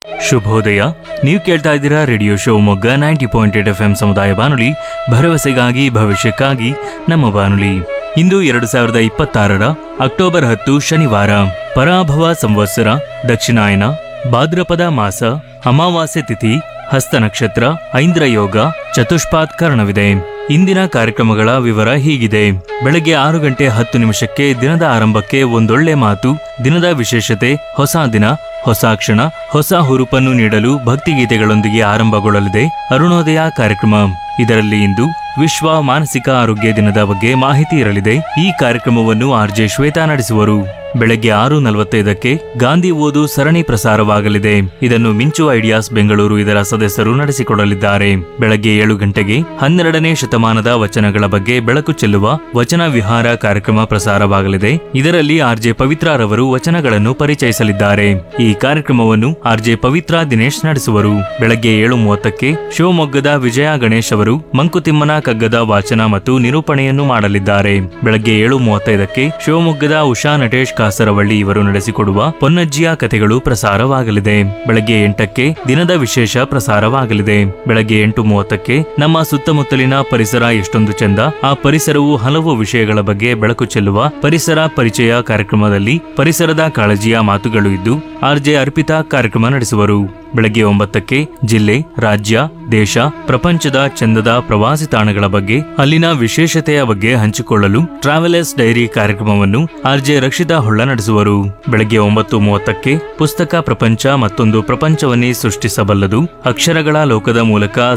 ಶುಭೋದಯ ನೀವು ಕೇಳ್ತಾ ಇದ್ದೀರಾ radio Shivamogga ninety point eight F M ಸಮುದಾಯ ಬಾನುಲಿ ಭರವಸೆಗಾಗಿ ಭವಿಷ್ಯಕ್ಕಾಗಿ ನಮ್ಮ ಬಾನುಲಿ ಇಂದು ಎರಡು ಸಾವಿರದ ಇಪ್ಪತ್ತಾರರ ಅಕ್ಟೋಬರ್ ಹತ್ತು ಶನಿವಾರ ಪರಾಭವ ಸಂವತ್ಸರ ದಕ್ಷಿಣಾಯನ ಭಾದ್ರಪದ ಮಾಸ ಅಮಾವಾಸ್ಯೆ ತಿಥಿ ಹಸ್ತ ನಕ್ಷತ್ರ ಐಂದ್ರ ಯೋಗ ಚತುಷ್ಪಾತ್ ಕರ್ಣವಿದೆ ಇಂದಿನ ಕಾರ್ಯಕ್ರಮಗಳ ವಿವರ ಹೀಗಿದೆ ಬೆಳಗ್ಗೆ ಆರು ಗಂಟೆ ಹತ್ತು ನಿಮಿಷಕ್ಕೆ ದಿನದ ಆರಂಭಕ್ಕೆ ಒಂದೊಳ್ಳೆ ಮಾತು ದಿನದ ವಿಶೇಷತೆ ಹೊಸ ದಿನ ಹೊಸ ಕ್ಷಣ ಹೊಸ ಹುರುಪನ್ನು ನೀಡಲು ಭಕ್ತಿಗೀತೆಗಳೊಂದಿಗೆ ಆರಂಭಗೊಳ್ಳಲಿದೆ ಅರುಣೋದಯ ಕಾರ್ಯಕ್ರಮ ಇದರಲ್ಲಿ ಇಂದು ವಿಶ್ವ ಮಾನಸಿಕ ಆರೋಗ್ಯ ದಿನದ ಬಗ್ಗೆ ಮಾಹಿತಿ ಇರಲಿದೆ ಈ ಕಾರ್ಯಕ್ರಮವನ್ನು ಆರ್ಜೆ ಶ್ವೇತಾ ನಡೆಸುವರು ಬೆಳಗ್ಗೆ ಆರು ನಲವತ್ತೈದಕ್ಕೆ ಗಾಂಧಿ ಓದು ಸರಣಿ ಪ್ರಸಾರವಾಗಲಿದೆ ಇದನ್ನು ಮಿಂಚು ಐಡಿಯಾಸ್ ಬೆಂಗಳೂರು ಇದರ ಸದಸ್ಯರು ನಡೆಸಿಕೊಡಲಿದ್ದಾರೆ ಬೆಳಗ್ಗೆ ಏಳು ಗಂಟೆಗೆ ಹನ್ನೆರಡನೇ ಶತಮಾನದ ವಚನಗಳ ಬಗ್ಗೆ ಬೆಳಕು ಚೆಲ್ಲುವ ವಚನ ವಿಹಾರ ಕಾರ್ಯಕ್ರಮ ಪ್ರಸಾರವಾಗಲಿದೆ ಇದರಲ್ಲಿ ಆರ್ಜೆ ಪವಿತ್ರರವರು ವಚನಗಳನ್ನು ಪರಿಚಯಿಸಲಿದ್ದಾರೆ ಈ ಕಾರ್ಯಕ್ರಮವನ್ನು ಆರ್ಜೆ ಪವಿತ್ರ ದಿನೇಶ್ ನಡೆಸುವರು ಬೆಳಗ್ಗೆ ಏಳು ಮೂವತ್ತಕ್ಕೆ ಶಿವಮೊಗ್ಗದ ವಿಜಯ ಗಣೇಶ್ ಅವರು ಮಂಕುತಿಮ್ಮನ ಕಗ್ಗದ ವಾಚನ ಮತ್ತು ನಿರೂಪಣೆಯನ್ನು ಮಾಡಲಿದ್ದಾರೆ ಬೆಳಗ್ಗೆ ಏಳು ಮೂವತ್ತೈದಕ್ಕೆ ಶಿವಮೊಗ್ಗದ ಉಷಾ ನಟೇಶ್ ಕಾಸರವಳ್ಳಿ ಇವರು ನಡೆಸಿಕೊಡುವ ಪೊನ್ನಜ್ಜಿಯ ಕಥೆಗಳು ಪ್ರಸಾರವಾಗಲಿದೆ ಬೆಳಗ್ಗೆ ಎಂಟಕ್ಕೆ ದಿನದ ವಿಶೇಷ ಪ್ರಸಾರವಾಗಲಿದೆ ಬೆಳಗ್ಗೆ ಎಂಟು ಮೂವತ್ತಕ್ಕೆ ನಮ್ಮ ಸುತ್ತಮುತ್ತಲಿನ ಪರಿಸರ ಎಷ್ಟೊಂದು ಚೆಂದ ಆ ಪರಿಸರವು ಹಲವು ವಿಷಯಗಳ ಬಗ್ಗೆ ಬೆಳಕು ಚೆಲ್ಲುವ ಪರಿಸರ ಪರಿಚಯ ಕಾರ್ಯಕ್ರಮದಲ್ಲಿ ಪರಿಸರದ ಕಾಳಜಿಯ ಮಾತುಗಳು ಇದ್ದು ಆರ್ಜೆ ಅರ್ಪಿತಾ ಕಾರ್ಯಕ್ರಮ ನಡೆಸುವರು ಬೆಳಗ್ಗೆ ಒಂಬತ್ತಕ್ಕೆ ಜಿಲ್ಲೆ ರಾಜ್ಯ ದೇಶ ಪ್ರಪಂಚದ ಚಂದದ ಪ್ರವಾಸಿ ತಾಣಗಳ ಬಗ್ಗೆ ಅಲ್ಲಿನ ವಿಶೇಷತೆಯ ಬಗ್ಗೆ ಹಂಚಿಕೊಳ್ಳಲು ಟ್ರಾವೆಲರ್ಸ್ ಡೈರಿ ಕಾರ್ಯಕ್ರಮವನ್ನು ಆರ್ಜೆ ರಕ್ಷಿತಾ ಹೊಳ್ಳ ನಡೆಸುವರು ಬೆಳಗ್ಗೆ ಒಂಬತ್ತು ಮೂವತ್ತಕ್ಕೆ ಪುಸ್ತಕ ಪ್ರಪಂಚ ಮತ್ತೊಂದು ಪ್ರಪಂಚವನ್ನೇ ಸೃಷ್ಟಿಸಬಲ್ಲದು ಅಕ್ಷರಗಳ ಲೋಕದ ಮೂಲಕ